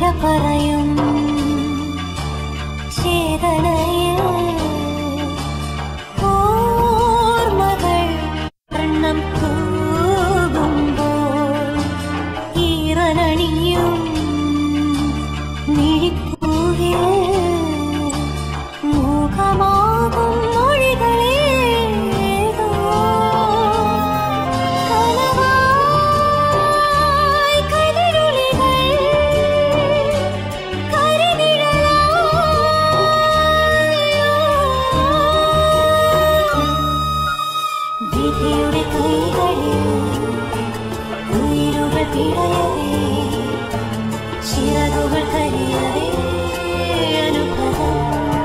പറയും ചേതനയിൽ ഓർമ്മകൾ വർണ്ണം തൂകുമ്പോൾ ഈറനണിയും മിഴിപ്പൂവിൽ മുഖമാകും മൊഴികളേതോ കനവായി കതിരൊളികൾ കരിനിഴലായോ വിധിയുടെ കൈകളിൽ ഉയരുകൾ പിടയവേ ചിറകുകൾ കരിയവേ അനുഭവം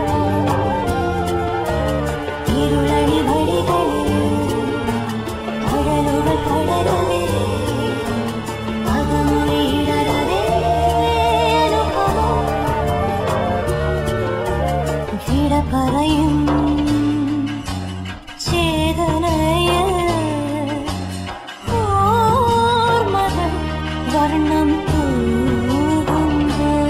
ഇരുളണി വഴികളിൽ കടലുകൾ കടരവേ അകമുറിയിടരവേ അനുഭവം വിട പറയും ചേതനയിൽ ഓർമ്മകൾ വർണ്ണം തൂകുമ്പോൾ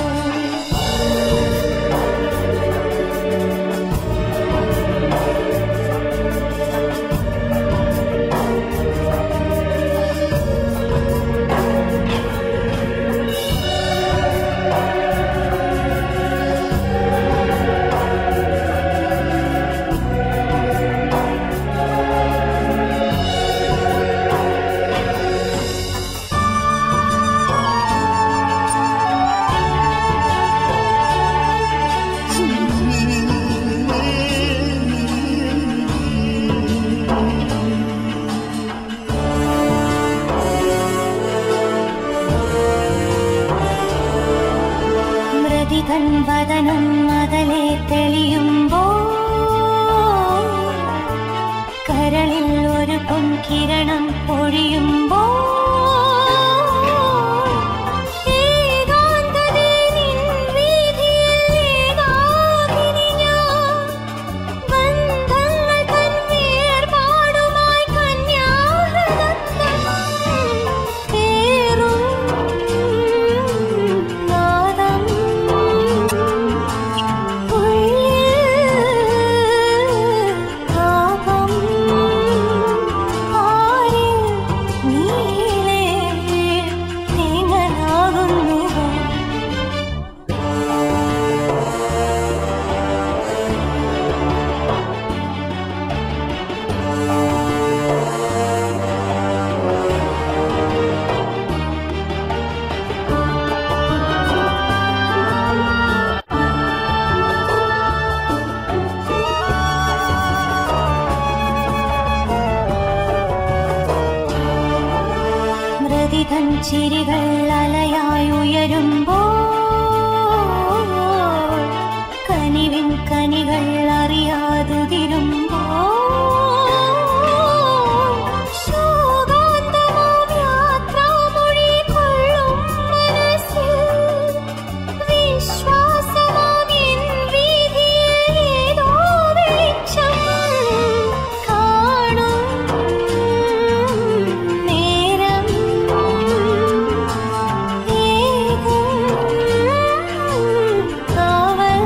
മൃതിതൻ വദനം മതലെ തെളിയുമ്പോ കരളിൽ ഒരു പൊൻകിരണം പൊഴിയുമ്പോ ഏകാന്തതേ നിൻ വീഥിയിൽ ഏകാകിനി ഞാൻ. ബന്ധങ്ങൾ തൻ വേർപാടുമായി കന്യാഹൃദത്തം പേറും നാദം ഉള്ളിൽ താപം ആരിൽ നീളെ തേങ്ങലാകുന്നുവോ മൃതിതൻ ചിരികൾ അലയായി ഉയരുമ്പോ കനിവിൻ കനികൾ അറിയാതുതിരുമ്പോ ശോകാന്തമാം യാത്രാമൊഴി കൊള്ളും മനസ്സിൽ വിശ്വാസമാം എൻ വീഥിയിൽ ഏതോ വെളിച്ചം കാണും നേരം ഏകും കാവൽ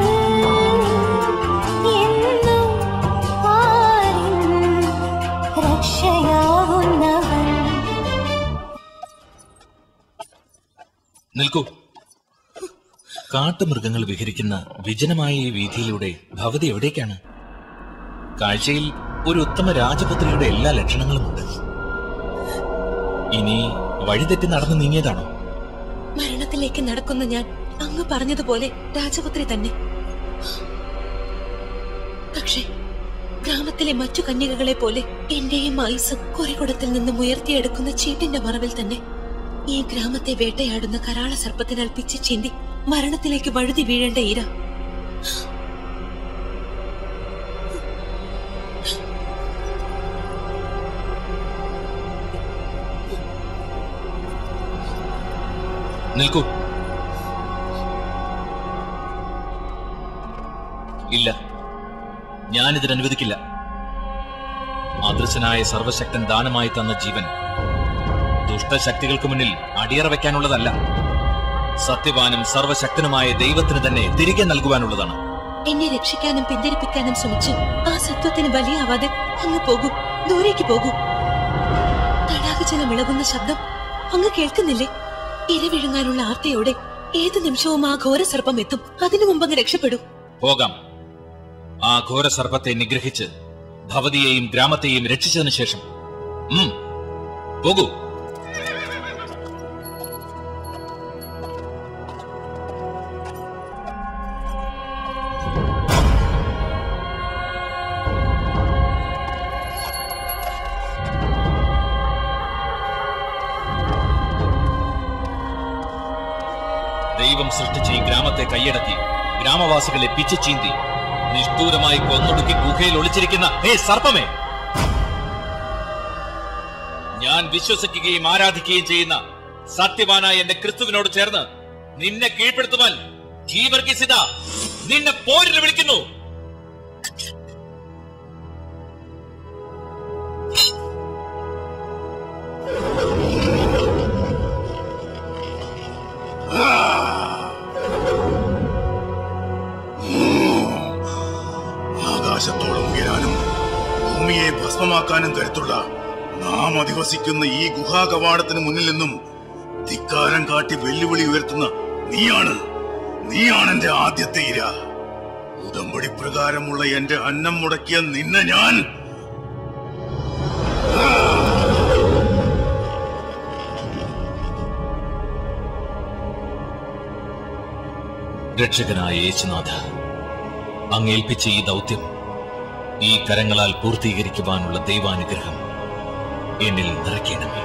എന്നും ആരിൻ രക്ഷയാവുന്നവൻ നിൽക്കൂ കാട്ടുമൃഗങ്ങൾ വിഹരിക്കുന്ന വിജനമായ ഈ വീതിയിലൂടെ ഭവതി എവിടേക്കാണ് കാഴ്ചയിൽ ഒരു ഉത്തമ രാജപുത്രിയുടെ എല്ലാ ലക്ഷണങ്ങളുമുണ്ട് ഇനി വഴിതെറ്റി നടന്നു നീങ്ങിയതാണോ മരണത്തിലേക്ക് നടക്കുന്ന ഞാൻ അങ്ങ് പറഞ്ഞതുപോലെ രാജപുത്രി തന്നെ പക്ഷേ ഗ്രാമത്തിലെ മറ്റു കന്യകകളെ പോലെ എന്റെയും ആയുസ് കുറികുടത്തിൽ നിന്നും ഉയർത്തിയെടുക്കുന്ന ചീട്ടിന്റെ മറവിൽ തന്നെ ഈ ഗ്രാമത്തെ വേട്ടയാടുന്ന കരാള സർപ്പത്തിനാൽ പിച്ചി ചീന്തി മരണത്തിലേക്ക് വഴുതി വീഴേണ്ട ഈര നിൽക്കൂ ഇല്ല ഞാനിതിന് അനുവദിക്കില്ല അദൃശ്യനായ സർവശക്തൻ ദാനമായി തന്ന ജീവൻ ദുഷ്ടശക്തികൾക്ക് മുന്നിൽ അടിയറ വെക്കാനുള്ളതല്ല സത്യവാനും സർവശക്തനുമായ ദൈവത്തിന് തന്നെ തിരികെ നൽകുവാനുള്ളതാണ് എന്നെ രക്ഷിക്കാനും പിന്തിരിപ്പിക്കാനും ശ്രമിച്ചു ആ സത്വത്തിന് ബലിയാവാതെ അങ്ങ് പോകൂ ദൂരേക്ക് പോകൂ തടാകജലം ഇളകുന്ന ശബ്ദം അങ്ങ് കേൾക്കുന്നില്ലേ ഇര വിഴുങ്ങാനുള്ള ആർത്തയോടെ ഏത് നിമിഷവും ആ ഘോര സർപ്പം എത്തും അതിനു മുമ്പ് അങ്ങ് രക്ഷപ്പെടൂ പോകാം ആ ഘോര സർപ്പത്തെ നിഗ്രഹിച്ച് ഭവതിയെയും ഗ്രാമത്തെയും രക്ഷിച്ചതിനു ശേഷം ഉം, പോകൂ ദൈവം സൃഷ്ടിച്ച ഈ ഗ്രാമത്തെ കൈയടക്കി ഗ്രാമവാസികളെ പിച്ചു ചീന്തി നിഷ്ഠൂരമായി കൊന്നൊടുക്കി ഗുഹയിൽ ഒളിച്ചിരിക്കുന്ന ഹേ സർപ്പമേ ഞാൻ വിശ്വസിക്കുകയും ആരാധിക്കുകയും ചെയ്യുന്ന സത്യവാനായ എന്റെ ക്രിസ്തുവിനോട് ചേർന്ന് നിന്നെ കീഴ്പ്പെടുത്തുവാൻ ജീവർഗീസിത നിന്നെ പോരിൽ വിളിക്കുന്നു ആകാശത്തോളം ഉയരാനും ഭൂമിയെ ഭസ്മമാക്കാനും കരുത്തുള്ള നാം അധിവസിക്കുന്ന ഈ ഗുഹാകവാടത്തിന് മുന്നിൽ നിന്നും ധിക്കാരം കാട്ടി വെല്ലുവിളി ഉയർത്തുന്ന നീയാണ് നീയാണ് എന്റെ ആദ്യത്തെ ഇര ഉടമ്പടി പ്രകാരമുള്ള എന്റെ അന്നം മുടക്കിയ നിന്നെ ഞാൻ രക്ഷകനായ യേശുനാഥ അങ്ങേൽപ്പിച്ച ഈ ദൗത്യം ഈ കരങ്ങളാൽ പൂർത്തീകരിക്കുവാനുള്ള ദൈവാനുഗ്രഹം എന്നിൽ നിറയ്ക്കണമേ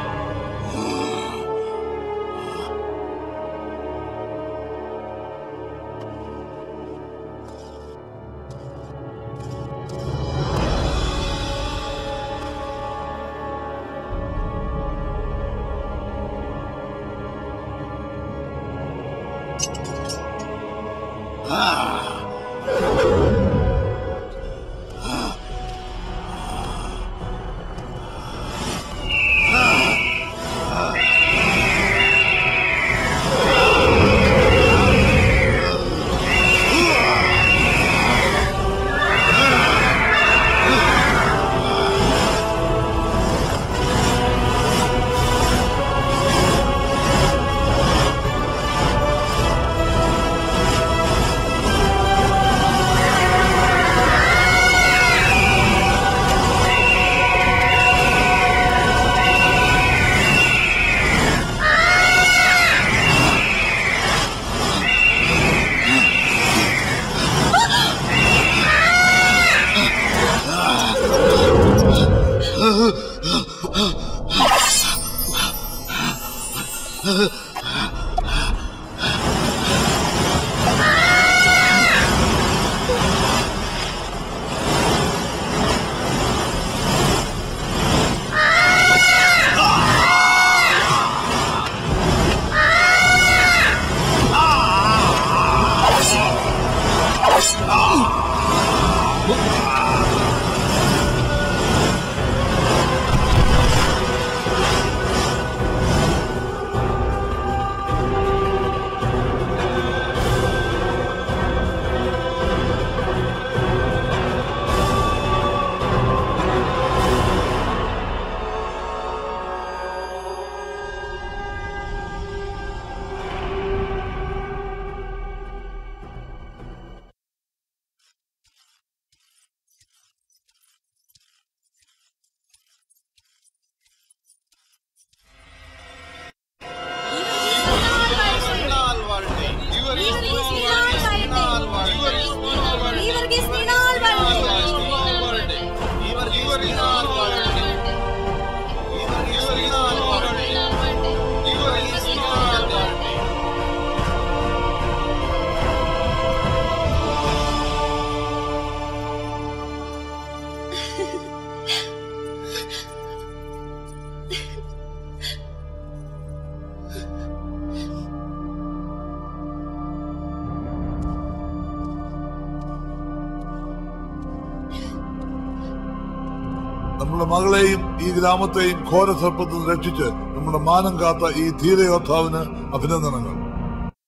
നമ്മുടെ മകളെയും ഈ ഗ്രാമത്തെയും ഘോര സർപ്പത്തിൽ നിന്ന് രക്ഷിച്ച് നമ്മുടെ മാനം കാത്ത ഈ ധീരയോദ്ധാവിന് അഭിനന്ദനങ്ങൾ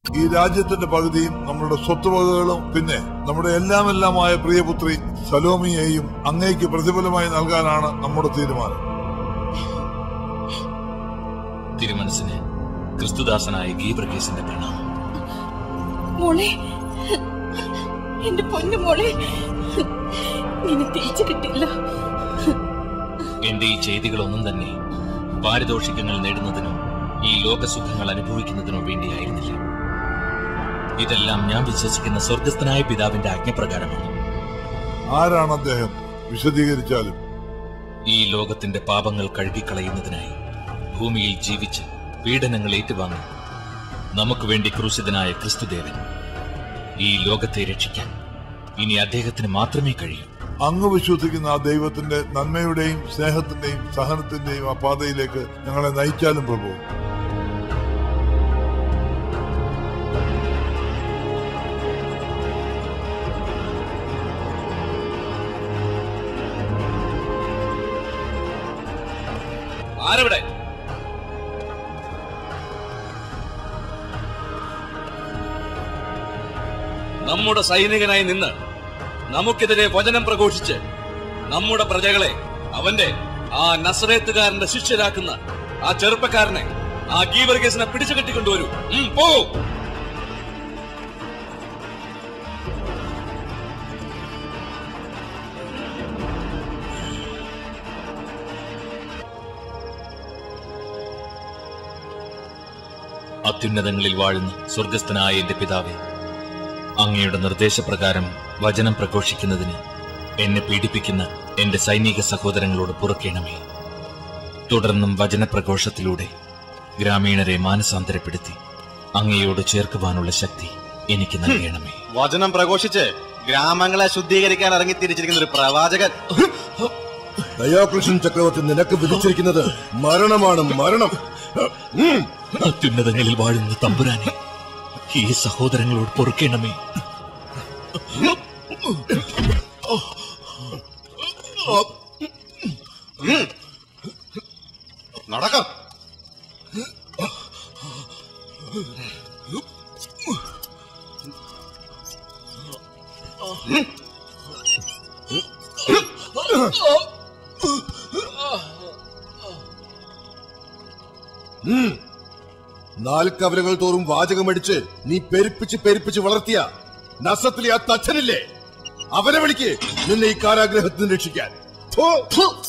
ഈ രാജ്യത്തിന്റെ പകുതിയും നമ്മുടെ സ്വത്തുവകകളും പിന്നെ നമ്മുടെ എല്ലാമെല്ലാമായ പ്രിയപുത്രി സലോമിയെയും അങ്ങേക്ക് പ്രതിഫലമായി നൽകാനാണ് നമ്മുടെ തീരുമാനം തിരുമനസിന് ക്രിസ്തുദാസനായ ഗീവർഗീസിന്റെ പ്രണാമം മോളെ എന്റെ പൊന്നു മോളെ നിന്നെ തിരിച്ചു കിട്ടില്ല എന്റെ ഈ ചെയ്തികളൊന്നും തന്നെ പാരിതോഷികങ്ങൾ നേടുന്നതിനോ ഈ ലോകസുഖങ്ങൾ അനുഭവിക്കുന്നതിനോ വേണ്ടിയായിരുന്നില്ല ഇതെല്ലാം ഞാൻ വിശ്വസിക്കുന്ന സ്വർഗസ്ഥനായ പിതാവിന്റെ ആജ്ഞപ്രകാരമാണ് ആരാണ് അദ്ദേഹം വിശദീകരിച്ചാലും ഈ ലോകത്തിന്റെ പാപങ്ങൾ കഴുകിക്കളയുന്നതിനായി ഭൂമിയിൽ ജീവിച്ച് പീഡനങ്ങൾ ഏറ്റുവാങ്ങി നമുക്ക് വേണ്ടി ക്രൂശിതനായ ക്രിസ്തുദേവൻ ഈ ലോകത്തെ രക്ഷിക്കാൻ ഇനി അദ്ദേഹത്തിന് മാത്രമേ കഴിയൂ അങ്ങ് വിശ്വസിക്കുന്ന ആ ദൈവത്തിന്റെ നന്മയുടെയും സ്നേഹത്തിന്റെയും സഹനത്തിന്റെയും ആ പാതയിലേക്ക് ഞങ്ങളെ നയിച്ചാലും പ്രഭു ആരവിടെ നമ്മുടെ സൈനികനായി നിന്ന് നമുക്കെതിരെ വചനം പ്രഘോഷിച്ച് നമ്മുടെ പ്രജകളെ അവന്റെ ആ നസറേത്തുകാരന്റെ ശിഷ്യരാക്കുന്ന ആ ചെറുപ്പക്കാരനെ ആ ഗീവർഗേസിനെ പിടിച്ചു കെട്ടിക്കൊണ്ടുവരൂ ഉം, പോകൂ അത്യുന്നതങ്ങളിൽ വാഴുന്ന സ്വർഗസ്ഥനായ എന്റെ പിതാവേ അങ്ങയുടെ നിർദ്ദേശപ്രകാരം വചനം പ്രഘോഷിക്കുന്നതിന് എന്നെ പീഡിപ്പിക്കുന്ന എന്റെ സൈനിക സഹോദരങ്ങളോട് പുറക്കേണമേ തുടർന്നും വചനപ്രഘോഷത്തിലൂടെ ഗ്രാമീണരെ മാനസാന്തരപ്പെടുത്തി അങ്ങയോട് ചേർക്കുവാനുള്ള ശക്തി എനിക്ക് നൽകണമേ വചനം പ്രഘോഷിച്ച് ഗ്രാമങ്ങളെ ശുദ്ധീകരിക്കാൻ ഇറങ്ങി തിരിച്ചിരിക്കുന്ന ഒരു പ്രവാചകൻ ദയാകൃഷ്ണൻ ചക്രവർത്തി നിനക്ക് വിധിച്ചിരിക്കുന്നത് മരണമാണ് മരണം അത്യുന്നതങ്ങളിൽ വാഴുന്ന തമ്പുരാനെ ഈ സഹോദരങ്ങളോട് പൊറുക്കേണമേ നടക്കാം നാൽക്കവലകൾ തോറും വാചകമടിച്ച് നീ പെരുപ്പിച്ച് പെരുപ്പിച്ച് വളർത്തിയ നസത്തിലെ ആ തച്ചനില്ലേ അവനെ വിളിക്ക് നിന്നെ ഈ കാരാഗ്രഹത്തിൽ നിന്ന് രക്ഷിക്കാൻ ഥു.